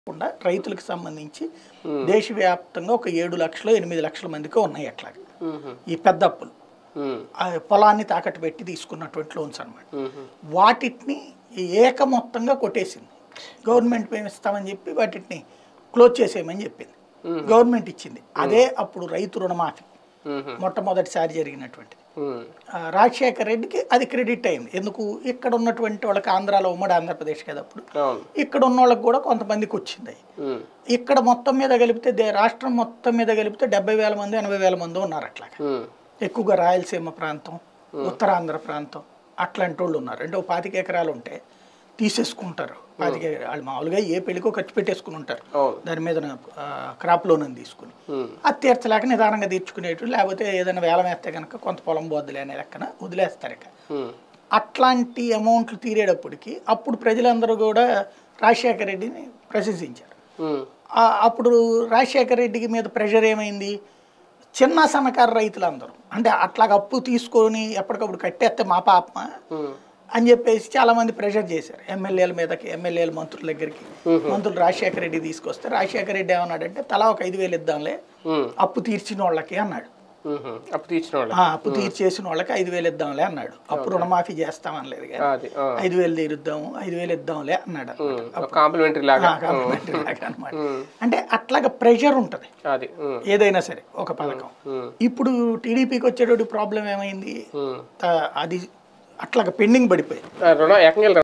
కాకుండా రైతులకు సంబంధించి దేశవ్యాప్తంగా ఒక ఏడు లక్షలు ఎనిమిది లక్షల మందికి ఉన్నాయి అట్లాగా మ్మ్. ఈ పెద్ద అప్పులు మ్మ్. ఆ పొలాన్ని తాకట్టు పెట్టి తీసుకున్నటువంటి లోన్స్ అనమాట మ్మ్. వాటిని ఏక మొత్తంగా కొట్టేసింది గవర్నమెంట్ మేము ఇస్తామని చెప్పి వాటిని క్లోజ్ చేసేయమని చెప్పింది గవర్నమెంట్ ఇచ్చింది అదే అప్పుడు రైతు రుణమాఫీ మ్మ్. మొట్టమొదటిసారి జరిగినటువంటిది మ్మ్. ఆ, రాజశేఖర్ రెడ్డికి అది క్రెడిట్ అయింది ఎందుకు ఇక్కడ ఉన్నటువంటి వాళ్ళకి ఆంధ్రాలో ఉమ్మడి ఆంధ్రప్రదేశ్ కదా అప్పుడు అవును ఇక్కడ ఉన్న వాళ్ళకి కూడా కొంతమందికి వచ్చింది మ్మ్. ఇక్కడ మొత్తం మీద కలిపితే దే- రాష్ట్రం మొత్తం మీద కలిపితే డెబ్బై వేల మంది ఎనభై వేల మంది ఉన్నారు అట్లాగా మ్మ్. ఎక్కువగా రాయలసీమ ప్రాంతం ఉత్తరాంధ్ర ప్రాంతం అట్లాంటి వాళ్ళు ఉన్నారు అంటే ఒక పాతిక ఎకరాలు ఉంటే తీసేసుకుంటారు పాతిక ఎకరాలు. వాళ్ళు మామూలుగా ఏ పెళ్లికో ఖర్చు పెట్టేసుకుని ఉంటారు అవును దాని మీద క్రాప్ లోన్ అని తీసుకుని మ్మ్. అది తీర్చలేక నిదానంగా తీర్చుకునేటు లేకపోతే ఏదైనా వేలం వేస్తే కనుక కొంత పొలం పోద్దులే అనే లెక్కన వదిలేస్తారు ఇక మ్మ్. అట్లాంటి అమౌంట్లు తీరేటప్పటికి అప్పుడు ప్రజలందరూ కూడా రాజశేఖర రెడ్డిని ప్రశంసించారు మ్మ్. ఆ- అప్పుడు రాజశేఖర రెడ్డికి మీద ప్రెషర్ ఏమైంది చిన్న సన్నకారు రైతులందరూ అంటే అట్లాగ అప్పు తీసుకొని ఎప్పటికప్పుడు కట్టేస్తే మా పాప మ్మ్. అని చెప్పేసి చాలా మంది ప్రెషర్ చేశారు ఎమ్మెల్యేల మీదకి ఎమ్మెల్యేల మంత్రుల దగ్గరికి మంత్రులు రాజశేఖర రెడ్డి తీసుకొస్తే రాజశేఖర రెడ్డి ఏమన్నాడంటే తలా ఒక ఐదు వేలు ఇద్దాంలే మ్మ్. అప్పు తీర్చిన వాళ్ళకి అన్నాడు మ్మ్. అప్పు తీర్చిన వాళ్ళు ఆ, అప్పు తీర్చేసిన వాళ్ళకి ఐదు వేలు ఇద్దాంలే అన్నాడు అప్పు రుణమాఫీ చేస్తామనలేదు కానీ అది ఆ. ఐదు వేలు తీరుద్దాము ఐదు వేలు ఇద్దాంలే అన్నాడు మ్మ్. ఒక కాంప్లిమెంటరీ లాగా కాంప్లిమెంటరీ లాగా అన్నమాట మ్మ్. అంటే అట్లాగా ప్రెషర్ ఉంటుంది అది మ్మ్. ఏదైనా సరే ఒక పథకం మ్మ్. ఇప్పుడు టీడీపీకి వచ్చేటప్పుడు ప్రాబ్లం ఏమైంది మ్మ్. త- అది అట్లాగా పెండింగ్ పడిపోయింది ఆ, రుణం ఏకంగా